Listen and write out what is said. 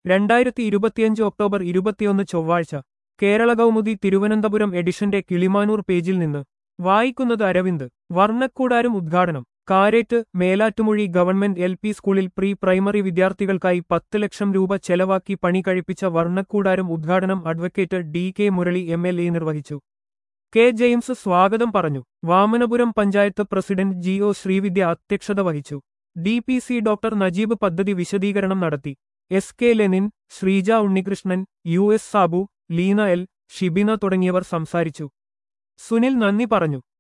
രണ്ടായിരത്തി ഇരുപത്തിയഞ്ച് ഒക്ടോബർ ഇരുപത്തിയൊന്ന് ചൊവ്വാഴ്ച കേരള കൗമുദി തിരുവനന്തപുരം എഡിഷന്റെ കിളിമാനൂർ പേജിൽ നിന്ന് വായിക്കുന്നത് അരവിന്ദ് വർണ്ണക്കൂടാരം ഉദ്ഘാടനം Karett Melattumozhi government L P സ്കൂളിൽ പ്രീ പ്രൈമറി വിദ്യാർത്ഥികൾക്കായി പത്ത് ലക്ഷം രൂപ ചെലവാക്കി പണി കഴിപ്പിച്ച വർണ്ണക്കൂടാരം ഉദ്ഘാടനം advocate D K Murali M L A നിർവഹിച്ചു കെ ജെയിംസ് സ്വാഗതം പറഞ്ഞു Vamanapuram panchayat president G O Srividya അധ്യക്ഷത വഹിച്ചു D P C doctor Najeeb പദ്ധതി വിശദീകരണം നടത്തി S K Lenin Sreeja Unnikrishnan U S Sabu Leena L Shibina തുടങ്ങിയവർ സംസാരിച്ചു സുനിൽ നന്ദി പറഞ്ഞു